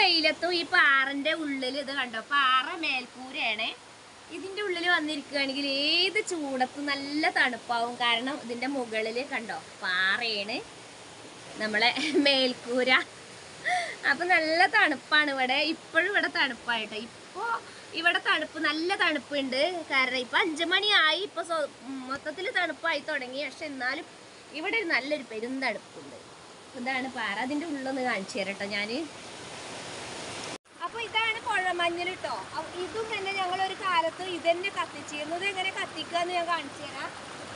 വെയിലത്തും ഈ പാറന്റെ ഉള്ളിൽ ഇത് കണ്ടോ പാറ മേൽക്കൂരയാണ് ഇതിന്റെ ഉള്ളിൽ വന്നിരിക്കുകയാണെങ്കിൽ ഏത് ചൂടത്തും നല്ല തണുപ്പാവും കാരണം ഇതിന്റെ മുകളിൽ കണ്ടോ പാറയാണ് നമ്മളെ മേൽക്കൂര അപ്പൊ നല്ല തണുപ്പാണ് ഇവിടെ ഇപ്പോഴും ഇവിടെ തണുപ്പായിട്ടോ ഇപ്പോ ഇവിടെ തണുപ്പ് നല്ല തണുപ്പുണ്ട് കാരണം ഇപ്പൊ അഞ്ചു മണിയായി ഇപ്പൊ മൊത്തത്തിൽ തണുപ്പായി തുടങ്ങി പക്ഷെ എന്നാലും ഇവിടെ ഒരു നല്ലൊരു പെരും തണുപ്പുണ്ട് ഇതാണ് പാറ അതിന്റെ ഉള്ളൊന്ന് കാണിച്ചു തരാം കേട്ടോ ഞാന് അപ്പൊ ഇതാണ് കുഴമഞ്ഞൾ കേട്ടോ അപ്പൊ ഇതും തന്നെ ഞങ്ങൾ ഒരു കാലത്ത് ഇതന്നെ കത്തിച്ചിരുന്നത് എങ്ങനെ കത്തിക്കാന്ന് ഞാൻ കാണിച്ചു തരാം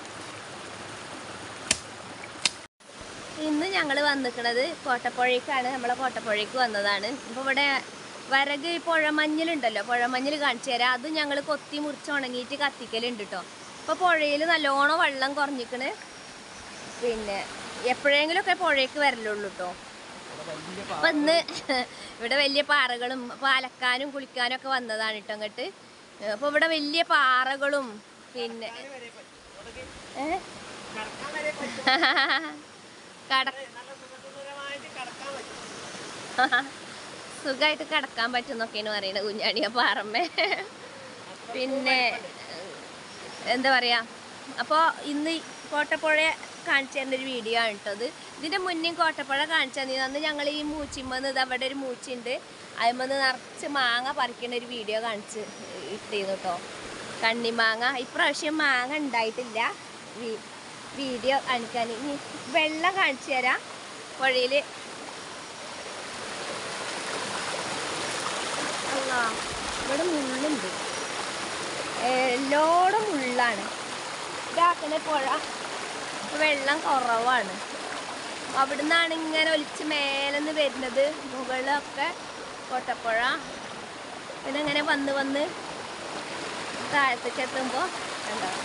ഇന്ന് ഞങ്ങൾ വന്നിക്കണത് കോട്ടപ്പുഴയ്ക്കാണ് നമ്മളെ കോട്ടപ്പുഴയ്ക്ക് വന്നതാണ് അപ്പോൾ ഇവിടെ വരക് ഈ പുഴമഞ്ഞളുണ്ടല്ലോ പുഴമഞ്ഞൾ കാണിച്ചു തരാം അത് ഞങ്ങൾ കൊത്തി മുറിച്ച് ഉണങ്ങിയിട്ട് കത്തിക്കലുണ്ട് കേട്ടോ അപ്പോൾ പുഴയിൽ നല്ലോണം വെള്ളം കുറഞ്ഞിക്കണ് പിന്നെ എപ്പോഴെങ്കിലുമൊക്കെ പുഴയ്ക്ക് വരലുള്ളൂ കേട്ടോ അപ്പൊ ഇന്ന് ഇവിടെ വലിയ പാറകളും അപ്പൊ അലക്കാനും കുളിക്കാനും ഒക്കെ വന്നതാണ് കേട്ടോ അങ്ങോട്ട് അപ്പൊ ഇവിടെ വലിയ പാറകളും പിന്നെ ഏ കട സുഖമായിട്ട് കിടക്കാൻ പറ്റുന്നൊക്കെയാണ് പറയുന്നത് കുഞ്ഞാണിയ പാറമ്മേ പിന്നെ എന്താ പറയാ അപ്പോൾ ഇന്ന് കോട്ടപ്പുഴ കാണിച്ചു തരുന്ന ഒരു വീഡിയോ ആണ് കേട്ടത് ഇതിന്റെ മുന്നേ കോട്ടപ്പുഴ കാണിച്ചു തന്നിരുന്നു അന്ന് ഞങ്ങൾ ഈ മൂച്ചിമ്മന്ന് ഇത് അവിടെ ഒരു മൂച്ചിണ്ട് അതിമ്മന്ന് നിറച്ച് മാങ്ങ പറിക്കുന്ന ഒരു വീഡിയോ കാണിച്ച് ഇട്ടിരുന്നു കേട്ടോ കണ്ണിമാങ്ങ ഇപ്രാവശ്യം മാങ്ങ ഉണ്ടായിട്ടില്ല വീ- വീഡിയോ കാണിക്കാൻ ഇനി വെള്ളം കാണിച്ചു തരാം പുഴയിൽ അല്ലാ ഇവിടെ മുള്ളുണ്ട് എല്ലോടും മുള്ളാണ് ഇതാക്കണ പുഴ വെള്ളം കുറവാണ് അവിടുന്നാണ് ഇങ്ങനെ ഒലിച്ച് മേലെന്ന് വരുന്നത് മുകളിലൊക്കെ കോട്ടപ്പുഴ പിന്നെ ഇങ്ങനെ വന്ന് വന്ന് താഴത്തേക്ക് എത്തുമ്പോൾ ഉണ്ടാവും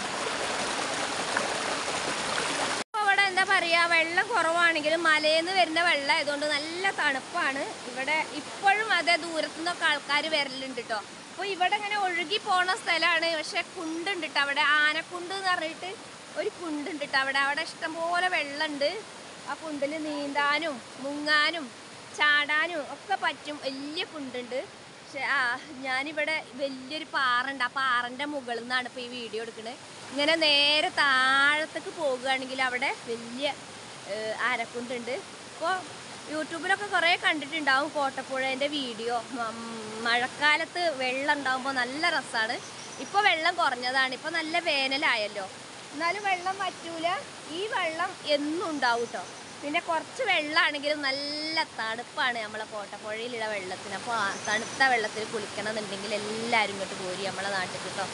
ഇപ്പൊ ഇവിടെ എന്താ പറയാ വെള്ളം കുറവാണെങ്കിലും മലയിൽ വരുന്ന വെള്ളം ആയതുകൊണ്ട് നല്ല തണുപ്പാണ് ഇവിടെ ഇപ്പോഴും അതേ ദൂരത്തു നിന്നൊക്കെ ആൾക്കാർ വരലുണ്ട് കേട്ടോ അപ്പോൾ ഇവിടെ ഇങ്ങനെ ഒഴുകി പോണ സ്ഥലമാണ് പക്ഷെ കുണ്ടുണ്ട് കേട്ടോ അവിടെ ആനക്കുണ്ട് എന്ന് പറഞ്ഞിട്ട് ഒരു കുണ്ടുണ്ട് കേട്ടോ അവിടെ അവിടെ ഇഷ്ടംപോലെ വെള്ളമുണ്ട് ആ കുണ്ടിൽ നീന്താനും മുങ്ങാനും ചാടാനും ഒക്കെ പറ്റും വലിയ കുണ്ടുണ്ട് പക്ഷെ ആ ഞാനിവിടെ വലിയൊരു പാറുണ്ട് ആ പാറൻ്റെ മുകളിൽ നിന്നാണ് ഇപ്പോൾ ഈ വീഡിയോ എടുക്കുന്നത് ഇങ്ങനെ നേരെ താഴത്തേക്ക് പോകുകയാണെങ്കിൽ അവിടെ വലിയ ഏഹ്, ആനക്കുണ്ടുണ്ട് ഇപ്പോൾ യൂട്യൂബിലൊക്കെ കുറേ കണ്ടിട്ടുണ്ടാവും കോട്ടപ്പുഴേൻ്റെ വീഡിയോ മഴക്കാലത്ത് വെള്ളം ഉണ്ടാകുമ്പോൾ നല്ല രസമാണ് ഇപ്പോൾ വെള്ളം കുറഞ്ഞതാണ് ഇപ്പോൾ നല്ല വേനലായല്ലോ എന്നാലും വെള്ളം പറ്റൂല ഈ വെള്ളം എന്നും ഉണ്ടാവും കേട്ടോ പിന്നെ കുറച്ച് വെള്ളമാണെങ്കിലും നല്ല തണുപ്പാണ് നമ്മളെ കോട്ടപ്പുഴയിലുള്ള വെള്ളത്തിന് അപ്പോൾ ആ തണുത്ത വെള്ളത്തിൽ കുളിക്കണം എന്നുണ്ടെങ്കിൽ എല്ലാവരും ഇങ്ങോട്ട് പോരി നമ്മളെ നാട്ടിൽ കേട്ടോ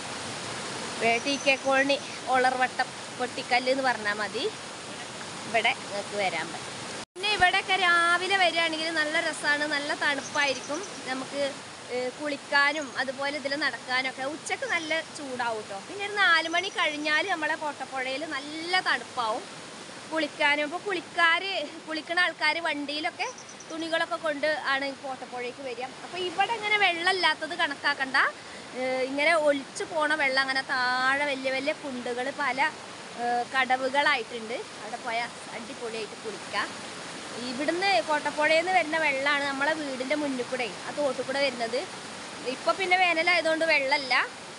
T K colony Olarvattam Pottikkallu എന്ന് പറഞ്ഞാൽ മതി ഇവിടെ നിങ്ങൾക്ക് വരാൻ പറ്റും പിന്നെ ഇവിടെയൊക്കെ രാവിലെ വരികയാണെങ്കിൽ നല്ല രസമാണ് നല്ല തണുപ്പായിരിക്കും നമുക്ക് ഏഹ്, കുളിക്കാനും അതുപോലെ ഇതിൽ നടക്കാനൊക്കെ ഉച്ചക്ക് നല്ല ചൂടാവും കേട്ടോ പിന്നെ ഒരു നാല് മണി കഴിഞ്ഞാൽ നമ്മളെ കോട്ടപ്പുഴയിൽ നല്ല തണുപ്പാവും കുളിക്കാനും അപ്പോൾ കുളിക്കാർ കുളിക്കുന്ന ആൾക്കാർ വണ്ടിയിലൊക്കെ തുണികളൊക്കെ കൊണ്ട് ആണ് കോട്ടപ്പുഴയ്ക്ക് വരിക അപ്പോൾ ഇവിടെ ഇങ്ങനെ വെള്ളമില്ലാത്തത് കണക്കാക്കണ്ട ഏഹ് ഇങ്ങനെ ഒലിച്ചു പോണ വെള്ളം അങ്ങനെ താഴെ വലിയ വലിയ കുണ്ടുകൾ പല ഏഹ് കടവുകളായിട്ടുണ്ട് അവിടെ പോയാൽ അടിപൊളിയായിട്ട് കുളിക്കാം ഇവിടുന്ന് കോട്ടപ്പുഴയിൽ നിന്ന് വരുന്ന വെള്ളമാണ് നമ്മളെ വീടിൻ്റെ മുന്നിൽ കൂടെ ആ തോട്ടിൽ കൂടെ വരുന്നത് ഇപ്പോൾ പിന്നെ വേനലായതുകൊണ്ട് വെള്ളമല്ല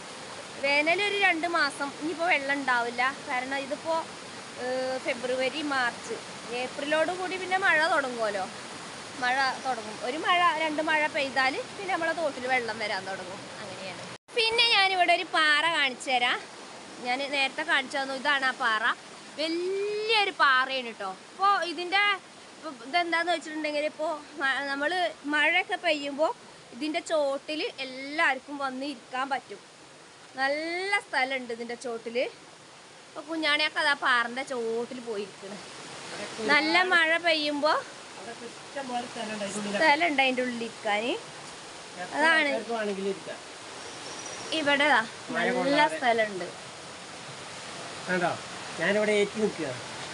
വേനൽ ഒരു രണ്ട് മാസം ഇനിയിപ്പോൾ വെള്ളം ഉണ്ടാവില്ല കാരണം ഇതിപ്പോൾ ഫെബ്രുവരി മാർച്ച് ഏപ്രിലോട് കൂടി പിന്നെ മഴ തുടങ്ങുമല്ലോ മഴ തുടങ്ങും ഒരു മഴ രണ്ട് മഴ പെയ്താൽ പിന്നെ നമ്മളെ തോട്ടിൽ വെള്ളം വരാൻ തുടങ്ങും അങ്ങനെയാണ് പിന്നെ ഞാനിവിടെ ഒരു പാറ കാണിച്ചു തരാം ഞാൻ നേരത്തെ കാണിച്ചു തന്നു ഇതാണ് ആ പാറ വലിയൊരു പാറയാണ് കേട്ടോ ഇപ്പോൾ ഇതിൻ്റെ ഇപ്പൊ ഇതെന്താന്ന് വെച്ചിട്ടുണ്ടെങ്കിൽ ഇപ്പോൾ നമ്മൾ മഴയൊക്കെ പെയ്യുമ്പോൾ ഇതിൻ്റെ ചോട്ടിൽ എല്ലാവർക്കും വന്ന് ഇരിക്കാൻ പറ്റും നല്ല സ്ഥലമുണ്ട് ഇതിൻ്റെ ചോട്ടിൽ ഇപ്പോൾ കുഞ്ഞാണിയൊക്കെ അതാ പാറൻ്റെ ചോട്ടിൽ പോയിരിക്കണ് നല്ല മഴ പെയ്യുമ്പോൾ അവിടെ ഇഷ്ടം പോലെ സ്ഥലം ഉണ്ട് അതിനുള്ളിൽ സ്ഥലം ഉണ്ട് അതിൻ്റെ ഉള്ളിൽ ഇരിക്കാൻ അതാണ്. എത്ര വേണമെങ്കിലും ഇരിക്കാം ഇവിടെ ദാ മഴ നല്ല കൊള്ളാതെ. സ്ഥലമുണ്ട് കണ്ടോ ഞാനിവിടെ ഏറ്റി നിൽക്കുക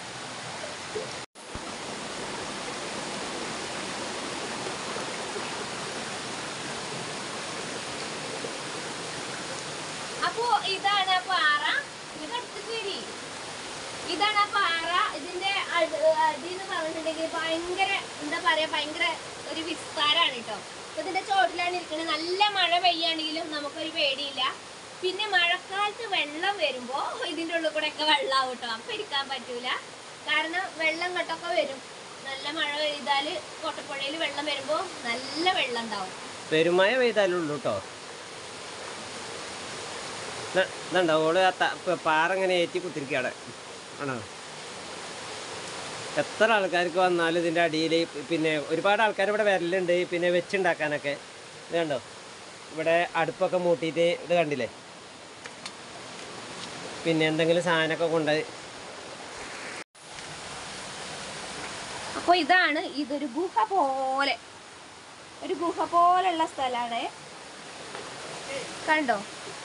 അപ്പോ ഇതാണ് ആ പാറ ഇത് അടുത്ത് ശരി ഇതാണ് ആ പാറ ഇതിന്റെ അടി എന്ന് പറഞ്ഞിട്ടുണ്ടെങ്കിൽ നോക്കിയിട്ടുണ്ടെങ്കിൽ ഭയങ്കര എന്താ പറയാ ഭയങ്കര ഒരു വിസ്താരാണ് കേട്ടോ അപ്പൊ ഇതിന്റെ ചോട്ടിലാണ് ഇരിക്കുന്നത് നല്ല മഴ പെയ്യാണെങ്കിലും നമുക്കൊരു പേടിയില്ല പിന്നെ മഴക്കാലത്ത് വെള്ളം വരുമ്പോ ഇതിന്റെ ഉള്ളിൽ കൂടെ ഒക്കെ വെള്ളമാവും കേട്ടോ അപ്പൊ ഇരിക്കാൻ പറ്റൂല കാരണം വെള്ളം ഇങ്ങോട്ടൊക്കെ വരും നല്ല മഴ പെയ്താല് കോട്ടപ്പുഴയിൽ വെള്ളം വരുമ്പോ നല്ല വെള്ളം ഉണ്ടാവും പെരുമഴ പെയ്താലുള്ളൂ കേട്ടോ ഇതുണ്ടോ ഓള് ആ ത- പ- പാറ ഇങ്ങനെ ഏറ്റി കുത്തിരിക്കുക അവിടെ ആണോ എത്ര ആൾക്കാർക്ക് വന്നാലും ഇതിൻ്റെ അടിയിൽ പിന്നെ ഒരുപാട് ആൾക്കാർ ഇവിടെ വരലുണ്ട് പിന്നെ വെച്ചുണ്ടാക്കാനൊക്കെ ഇത് കണ്ടോ ഇവിടെ അടുപ്പൊക്കെ മൂട്ടിയിട്ട് ഇത് കണ്ടില്ലേ പിന്നെ എന്തെങ്കിലും സാധനമൊക്കെ കൊണ്ട് അപ്പൊ ഇതാണ് ഇതൊരു ഗുഹ പോലെ ഒരു ഗുഹ പോലുള്ള സ്ഥലമാണ് കണ്ടോ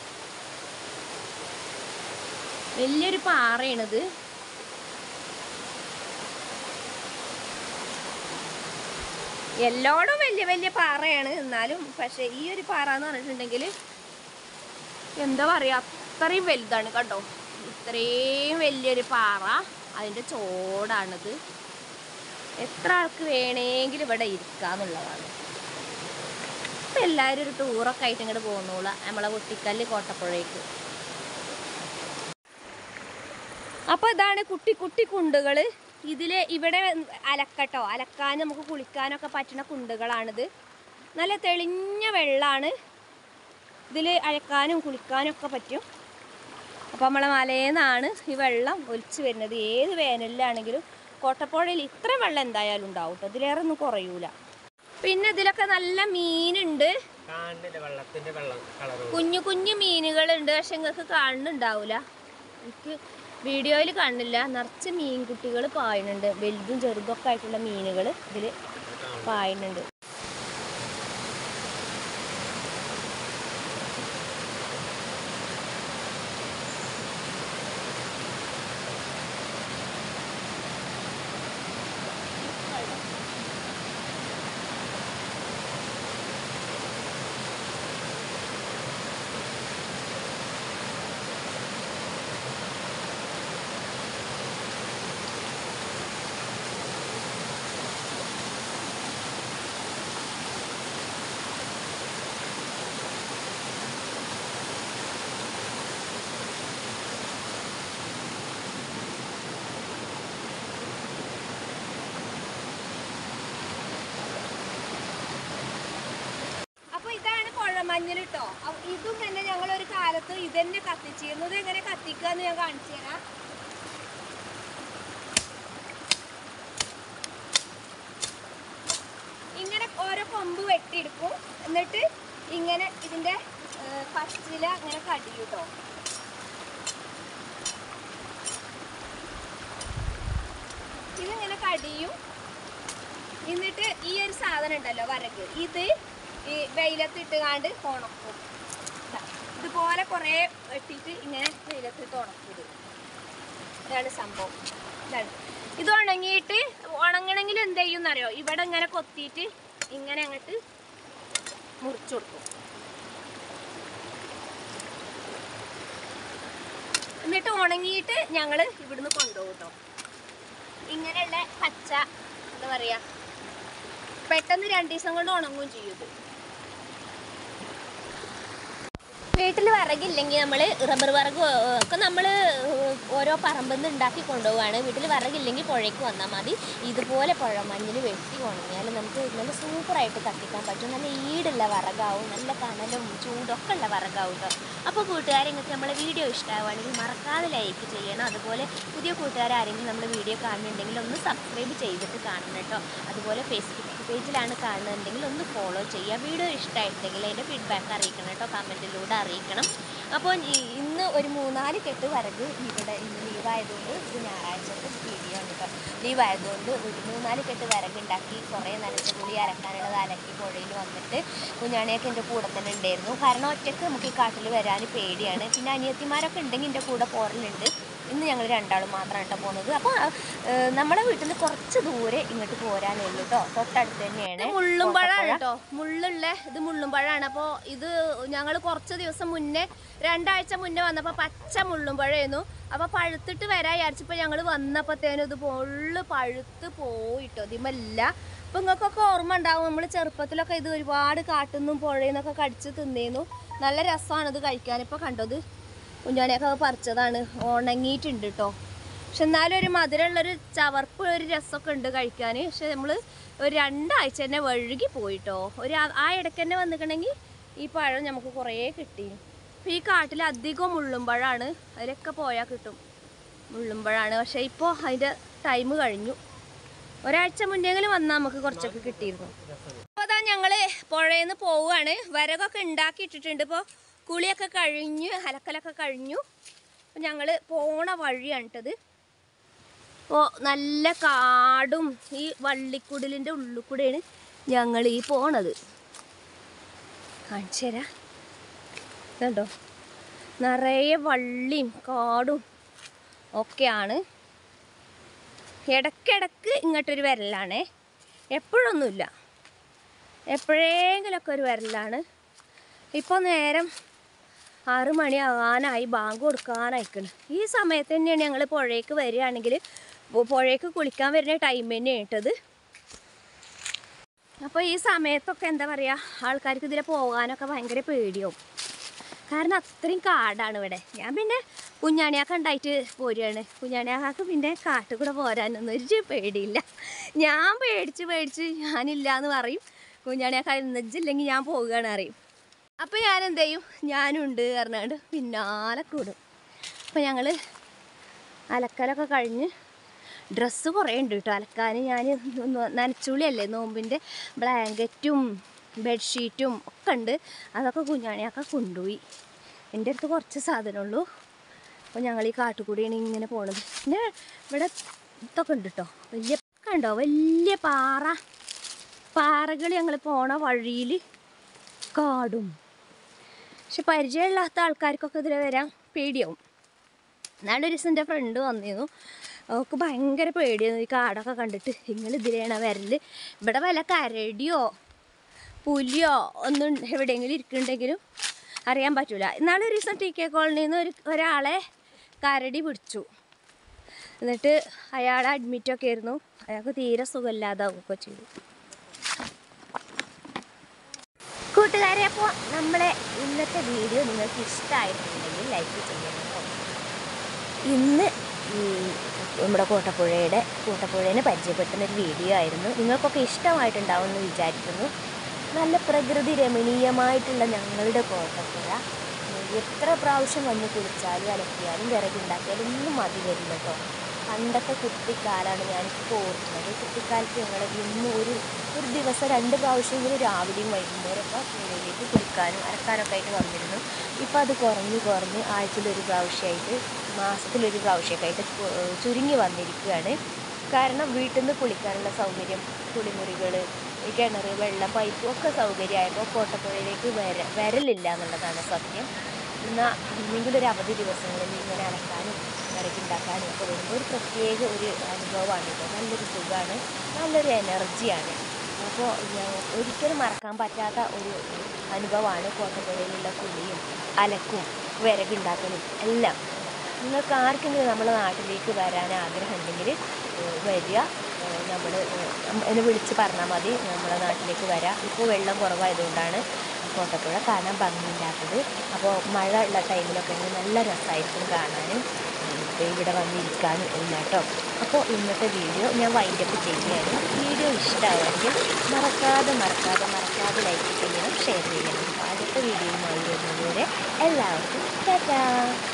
വലിയൊരു പാറയാണിത് എല്ലായിടും വലിയ വലിയ പാറയാണ് എന്നാലും പക്ഷെ ഈ ഒരു പാറ എന്ന് പറഞ്ഞിട്ടുണ്ടെങ്കിൽ എന്താ പറയാ അത്രയും വലുതാണ് കേട്ടോ ഇത്രയും വലിയൊരു പാറ അതിൻ്റെ ചോടാണിത് എത്ര ആൾക്ക് വേണമെങ്കിലും ഇവിടെ ഇരിക്കാന്നുള്ളതാണ് ഇപ്പം എല്ലാവരും ഒരു ടൂറൊക്കെ ആയിട്ട് ഇങ്ങോട്ട് പോകുന്നോളൂ നമ്മളെ കുട്ടിക്കല്ല് കോട്ടപ്പുഴയ്ക്ക് അപ്പോൾ ഇതാണ് കുട്ടി കുട്ടി കുണ്ടുകൾ ഇതിൽ ഇവിടെ അലക്കട്ടോ അലക്കാൻ നമുക്ക് കുളിക്കാനൊക്കെ പറ്റുന്ന കുണ്ടുകളാണിത് നല്ല തെളിഞ്ഞ വെള്ളമാണ് ഇതിൽ അലക്കാനും കുളിക്കാനും ഒക്കെ പറ്റും അപ്പോൾ നമ്മളെ മലയിൽ ഈ വെള്ളം ഒലിച്ച് വരുന്നത് ഏത് വേനലിലാണെങ്കിലും കോട്ടപ്പുഴയിൽ ഇത്രയും വെള്ളം എന്തായാലും ഉണ്ടാവും കേട്ടോ ഇതിലേറെ ഒന്നും കുറയൂല പിന്നെ ഇതിലൊക്കെ നല്ല മീനുണ്ട് കാണില്ല വെള്ളത്തിൻ്റെ വെള്ളം കളറ് കുഞ്ഞു കുഞ്ഞു മീനുകളുണ്ട് പക്ഷെ നിങ്ങൾക്ക് കാണുന്നുണ്ടാവില്ല എനിക്ക് വീഡിയോയിൽ കാണില്ല നിറച്ച് മീൻകുട്ടികൾ പായുന്നുണ്ട് വലുതും ചെറുതൊക്കെ ആയിട്ടുള്ള മീനുകൾ ഇതിൽ പായുന്നുണ്ട് അപ്പൊ ഇതാണ് കുഴമഞ്ഞൾ കേട്ടോ ഇതും തന്നെ ഞങ്ങൾ ഒരു കാലത്ത് ഇതന്നെ കത്തിച്ചിരുന്നു ഇത് എങ്ങനെ കത്തിക്കാന്ന് ഞാൻ കാണിച്ചു തരാം ഇങ്ങനെ ഓരോ കൊമ്പ് വെട്ടിയെടുക്കും എന്നിട്ട് ഇങ്ങനെ ഇതിന്റെ ഏർ, പച്ചില ഇങ്ങനെ കടിയും കേട്ടോ ഇതിങ്ങനെ കടിയും എന്നിട്ട് ഈ ഒരു സാധനം ഉണ്ടല്ലോ വരക്ക് ഇത് ഈ വെയിലത്തിട്ട് കാണ്ട് ഉണക്കും ദാ, ഇതുപോലെ കുറേ വെട്ടിയിട്ട് ഇങ്ങനെ വെയിലത്തിട്ട് ഉണക്കും ഇത് ഇതാണ് സംഭവം ഇതാണ് ഇത് ഉണങ്ങിയിട്ട് ഉണങ്ങണമെങ്കിൽ എന്ത് ചെയ്യും എന്നറിയോ ഇവിടെ ഇങ്ങനെ കൊത്തിയിട്ട് ഇങ്ങനെ അങ്ങോട്ട് മുറിച്ചു കൊടുക്കും എന്നിട്ട് ഉണങ്ങിയിട്ട് ഞങ്ങൾ ഇവിടുന്ന് കൊണ്ടുപോകും കേട്ടോ ഇങ്ങനെയുള്ള പച്ച എന്താ പറയാ പെട്ടെന്ന് രണ്ട് ദിവസം കൊണ്ട് ഉണങ്ങുകയും ചെയ്യും ഇത് വീട്ടിൽ വിറകില്ലെങ്കിൽ നമ്മൾ റബ്ബർ വിറക് ഒക്കെ നമ്മൾ ഓരോ പറമ്പിൽ നിന്ന് ഉണ്ടാക്കി കൊണ്ടുപോവാണ് വീട്ടിൽ വിറകില്ലെങ്കിൽ പുഴയ്ക്ക് വന്നാൽ മതി ഇതുപോലെ പുഴ മഞ്ഞിൽ വെട്ടി ഉണങ്ങിയാൽ നമുക്ക് നല്ല സൂപ്പറായിട്ട് കത്തിക്കാൻ പറ്റും നല്ല ഈടുള്ള വിറകാവും നല്ല കനലും ചൂടൊക്കെ ഉള്ള വിറകാവും കേട്ടോ അപ്പോൾ കൂട്ടുകാരെ നിങ്ങൾക്ക് നമ്മളെ വീഡിയോ ഇഷ്ടമാവുകയാണെങ്കിൽ മറക്കാതെ ലൈക്ക് ചെയ്യണം അതുപോലെ പുതിയ കൂട്ടുകാർ ആരെങ്കിലും നമ്മൾ വീഡിയോ കാണുന്നുണ്ടെങ്കിൽ ഒന്ന് സബ്സ്ക്രൈബ് ചെയ്തിട്ട് കാണണം കേട്ടോ അതുപോലെ ഫേസ്ബുക്ക് പേജിലാണ് കാണുന്നുണ്ടെങ്കിൽ ഒന്ന് ഫോളോ ചെയ്യുക വീഡിയോ ഇഷ്ടമായിട്ടുണ്ടെങ്കിൽ അതിൻ്റെ ഫീഡ്ബാക്ക് അറിയിക്കണം കേട്ടോ കമൻറ്റിലൂടെ അറിയിക്കണം അപ്പോൾ ഈ- ഇന്ന് ഒരു മൂന്നാല് കെട്ട് വരക് ഇവിടെ ഇന്ന് ലീവായതുകൊണ്ട് ഇത് ഞായറാഴ്ചത്തെ വീഡിയോ ആണ് കേട്ടോ ലീവായതുകൊണ്ട് ഒരു മൂന്നാല് കെട്ട് വിറക് ഉണ്ടാക്കി കുറേ നനച്ച പുളി അരക്കാനുള്ളത് അലക്കി പുഴയിൽ വന്നിട്ട് കുഞ്ഞാണിയൊക്കെ എൻ്റെ കൂടെ തന്നെ ഉണ്ടായിരുന്നു കാരണം ഒറ്റയ്ക്ക് നമുക്ക് ഈ കാട്ടിൽ വരാൻ പേടിയാണ് പിന്നെ അനിയത്തിമാരൊക്കെ ഉണ്ടെങ്കിൽ എൻ്റെ കൂടെ പോരലുണ്ട് ഇന്ന് ഞങ്ങൾ രണ്ടാളും മാത്രമാണ് കേട്ടോ പോകുന്നത് അപ്പോൾ നമ്മുടെ വീട്ടിൽ നിന്ന് കുറച്ച് ദൂരെ ഇങ്ങോട്ട് പോരാനേ ഉള്ളൂ കേട്ടോ തൊട്ടടുത്ത് തന്നെയാണ് മുള്ളുംപഴമാണ് കേട്ടോ മുള്ളുള്ള ഇത് മുള്ളുംപഴമാണ് അപ്പോൾ ഇത് ഞങ്ങൾ കുറച്ച് ദിവസം മുന്നേ രണ്ടാഴ്ച മുന്നേ വന്നപ്പോൾ പച്ച മുള്ളുംപഴമായിരുന്നു അപ്പോൾ പഴുത്തിട്ട് വരാൻ വിചാരിച്ചപ്പോൾ ഞങ്ങൾ വന്നപ്പോഴത്തേനും ഇത് ഫുള്ള് പഴുത്ത് പോയിട്ടോ ഇതിമല്ല അപ്പം നിങ്ങൾക്കൊക്കെ ഓർമ്മ ഉണ്ടാവും നമ്മൾ ചെറുപ്പത്തിലൊക്കെ ഇത് ഒരുപാട് കാട്ടുന്നും പുഴയിൽ നിന്നൊക്കെ കടിച്ച് തിന്നേന്നു നല്ല രസമാണ് ഇത് കഴിക്കാൻ ഇപ്പോൾ കണ്ടത് കുഞ്ഞാണിയൊക്കെ പറിച്ചതാണ് ഉണങ്ങിയിട്ടുണ്ട് കേട്ടോ പക്ഷെ എന്നാലും ഒരു മധുരമുള്ളൊരു ചവർപ്പ് ഒരു രസമൊക്കെ ഉണ്ട് കഴിക്കാൻ പക്ഷെ നമ്മൾ ഒരു രണ്ടാഴ്ച തന്നെ വഴുകി പോയിട്ടോ ഒരു ആ- ആ ഇടയ്ക്ക് തന്നെ വന്നിട്ടുണ്ടെങ്കിൽ ഈ പഴം നമുക്ക് കുറേ കിട്ടി അപ്പോൾ ഈ കാട്ടിൽ അധികം മുള്ളുമ്പഴമാണ് അതിലൊക്കെ പോയാൽ കിട്ടും മുള്ളുമ്പഴമാണ് പക്ഷേ ഇപ്പോൾ അതിൻ്റെ ടൈം കഴിഞ്ഞു ഒരാഴ്ച മുന്നെങ്കിലും വന്നാൽ നമുക്ക് കുറച്ചൊക്കെ കിട്ടിയിരുന്നു അപ്പോൾ അതാ ഞങ്ങള് പുഴയിൽ നിന്ന് പോവുകയാണ് വരകൊക്കെ ഉണ്ടാക്കി ഇട്ടിട്ടുണ്ട് ഇപ്പോൾ കുളിയൊക്കെ കഴിഞ്ഞ് അലക്കലൊക്കെ കഴിഞ്ഞു അപ്പോൾ ഞങ്ങൾ പോണ വഴിയാണ് കേട്ടത് അപ്പോൾ നല്ല കാടും ഈ വള്ളിക്കുടലിൻ്റെ ഉള്ളിൽ കൂടെയാണ് ഞങ്ങൾ ഈ പോണത് കാണിച്ചു തരാം കണ്ടോ നിറയെ വള്ളിയും കാടും ഒക്കെയാണ് ഇടയ്ക്കിടയ്ക്ക് ഇങ്ങോട്ടൊരു വരലാണേ എപ്പോഴൊന്നുമില്ല എപ്പോഴെങ്കിലൊക്കെ ഒരു വരലാണ് ഇപ്പോൾ നേരം ആറ് മണി ആകാനായി ബാങ്ക് കൊടുക്കാനായിക്കണം ഈ സമയത്ത് തന്നെയാണ് ഞങ്ങൾ പുഴയ്ക്ക് വരികയാണെങ്കിൽ പു- പുഴയ്ക്ക് കുളിക്കാൻ വരുന്ന ടൈം തന്നെയാണ് ഇട്ടത് അപ്പോൾ ഈ സമയത്തൊക്കെ എന്താ പറയുക ആൾക്കാർക്ക് ഇതിൽ പോകാനൊക്കെ ഭയങ്കര പേടിയാവും കാരണം അത്രയും കാടാണ് ഇവിടെ ഞാൻ പിന്നെ കുഞ്ഞാണിയാക്ക ഉണ്ടായിട്ട് പോരുകയാണ് കുഞ്ഞാണിയാക്കാക്ക് പിന്നെ കാട്ടിൽ കൂടെ പോരാനൊന്നും ഒരു പേടിയില്ല ഞാൻ പേടിച്ച് പേടിച്ച് ഞാനില്ല എന്ന് പറയും കുഞ്ഞാണിയാക്ക നെജ്ജില്ലെങ്കിൽ ഞാൻ പോവുകയാണ് അറിയും അപ്പോൾ ഞാൻ എന്ത് ചെയ്യും ഞാനുണ്ട് പറഞ്ഞാണ്ട് പിന്നാലെ കൂടും അപ്പോൾ ഞങ്ങൾ അലക്കലൊക്കെ കഴിഞ്ഞ് ഡ്രസ്സ് കുറേ ഉണ്ട് കേട്ടോ അലക്കാൻ ഞാൻ നനച്ചുള്ളിയല്ലേ നോമ്പിൻ്റെ ബ്ലാങ്കറ്റും ബെഡ്ഷീറ്റും ഒക്കെ ഉണ്ട് അതൊക്കെ കുഞ്ഞാണിയൊക്കെ കൊണ്ടുപോയി എൻ്റെ അടുത്ത് കുറച്ച് സാധനമുള്ളൂ അപ്പോൾ ഞങ്ങൾ ഈ കാട്ടുകൂടിയാണ് ഇങ്ങനെ പോണത് പിന്നെ ഇവിടെ ഇതൊക്കെ ഉണ്ട് കേട്ടോ വലിയ കണ്ടോ വലിയ പാറ പാറകൾ ഞങ്ങൾ പോണ വഴിയിൽ കാടും പക്ഷെ പരിചയമില്ലാത്ത ആൾക്കാർക്കൊക്കെ ഇതിൽ വരാൻ പേടിയാവും എന്നാലും ഒരു ദിവസം എൻ്റെ ഫ്രണ്ട് വന്നിരുന്നു അവൾക്ക് ഭയങ്കര പേടിയായിരുന്നു ഈ കാടൊക്കെ കണ്ടിട്ട് നിങ്ങൾ ഇതിലാണ് വരല് ഇവിടെ വല്ല കരടിയോ പുലിയോ ഒന്നും എവിടെയെങ്കിലും ഇരിക്കുന്നുണ്ടെങ്കിലും അറിയാൻ പറ്റൂല ഇന്നാളെ ഒരു ദിവസം ടി കെ കോളനിയിൽ നിന്ന് ഒരു ഒരാളെ കരടി പിടിച്ചു എന്നിട്ട് അയാളെ അഡ്മിറ്റൊക്കെ ആയിരുന്നു അയാൾക്ക് തീരെ സുഖമില്ലാതാവുകയൊക്കെ ചെയ്തു കൂട്ടുകാരെ അപ്പോൾ നമ്മളെ ഇന്നത്തെ വീഡിയോ നിങ്ങൾക്ക് ഇഷ്ടമായിട്ടുണ്ടെങ്കിൽ ലൈക്ക് ചെയ്യണം കേട്ടോ ഇന്ന് ഈ നമ്മുടെ കോട്ടപ്പുഴയുടെ കോട്ടപ്പുഴേനെ പരിചയപ്പെടുത്തുന്ന ഒരു വീഡിയോ ആയിരുന്നു നിങ്ങൾക്കൊക്കെ ഇഷ്ടമായിട്ടുണ്ടാവും എന്ന് വിചാരിക്കുന്നു നല്ല പ്രകൃതി രമണീയമായിട്ടുള്ള ഞങ്ങളുടെ കോട്ടപ്പുഴ എത്ര പ്രാവശ്യം വന്ന് കുളിച്ചാലും അലക്കിയാലും വിറകുണ്ടാക്കിയാലും ഒന്നും മതി വരില്ല കേട്ടോ പണ്ടത്തെ കുട്ടിക്കാലാണ് ഞാനിപ്പോൾ ഓർക്കുന്നത് കുട്ടിക്കാലത്ത് ഞങ്ങൾ ഇന്ന് ഒരു ഒരു ദിവസം രണ്ട് പ്രാവശ്യമെങ്കിലും രാവിലെയും വൈകുന്നേരമൊക്കെ പുഴയിലേക്ക് കുളിക്കാനും അലക്കാനൊക്കെ ആയിട്ട് വന്നിരുന്നു ഇപ്പോൾ അത് കുറഞ്ഞ് കുറഞ്ഞ് ആഴ്ചയിലൊരു പ്രാവശ്യമായിട്ട് മാസത്തിലൊരു പ്രാവശ്യമൊക്കെ ആയിട്ട് കു- ചുരുങ്ങി വന്നിരിക്കുകയാണ് കാരണം വീട്ടിൽ നിന്ന് കുളിക്കാനുള്ള സൗകര്യം കുളിമുറികൾ കിണർ വെള്ളം പൈപ്പ് ഒക്കെ സൗകര്യമായപ്പോൾ കോട്ടപ്പുഴയിലേക്ക് വര വരലില്ല എന്നുള്ളതാണ് സത്യം എന്നാൽ എന്തെങ്കിലും ഒരു അവധി ദിവസങ്ങളിൽ ഇങ്ങനെ അലക്കാനും വിറകുണ്ടാക്കാനും ഒക്കെ വരുമ്പോൾ ഒരു പ്രത്യേക ഒരു അനുഭവമാണ് ഇത് നല്ലൊരു സുഖമാണ് നല്ലൊരു എനർജിയാണ് അപ്പോൾ ഞാൻ ഒരിക്കലും മറക്കാൻ പറ്റാത്ത ഒരു അനുഭവമാണ് കോട്ടപ്പുഴയിലുള്ള കുളിയും അലക്കും വിറകുണ്ടാക്കലും എല്ലാം നിങ്ങൾക്ക് ആർക്കെങ്കിലും നമ്മുടെ നാട്ടിലേക്ക് വരാൻ ആഗ്രഹം ഉണ്ടെങ്കിൽ വരിക നമ്മൾ എന്നെ വിളിച്ച് പറഞ്ഞാൽ മതി നമ്മുടെ നാട്ടിലേക്ക് വരാം ഇപ്പോൾ വെള്ളം കുറവായതുകൊണ്ടാണ് കോട്ടപ്പുഴ കാണാൻ ഭംഗിയില്ലാത്തത് അപ്പോൾ മഴ ഉള്ള ടൈമിലൊക്കെ ആണെങ്കിൽ നല്ല രസമായിരിക്കും കാണാനും ഇപ്പോൾ ഇവിടെ വന്നിരിക്കാനും എല്ലാം കേട്ടോ അപ്പോൾ ഇന്നത്തെ വീഡിയോ ഞാൻ വൈൻഡപ്പ് ചെയ്യുകയാണ് വീഡിയോ ഇഷ്ടമാണെങ്കിൽ മറക്കാതെ മറക്കാതെ മറക്കാതെ ലൈക്ക് ചെയ്യണം ഷെയർ ചെയ്യണം അപ്പോൾ അടുത്ത വീഡിയോയുമായി വരുന്നതുവരെ എല്ലാവർക്കും ടാറ്റാ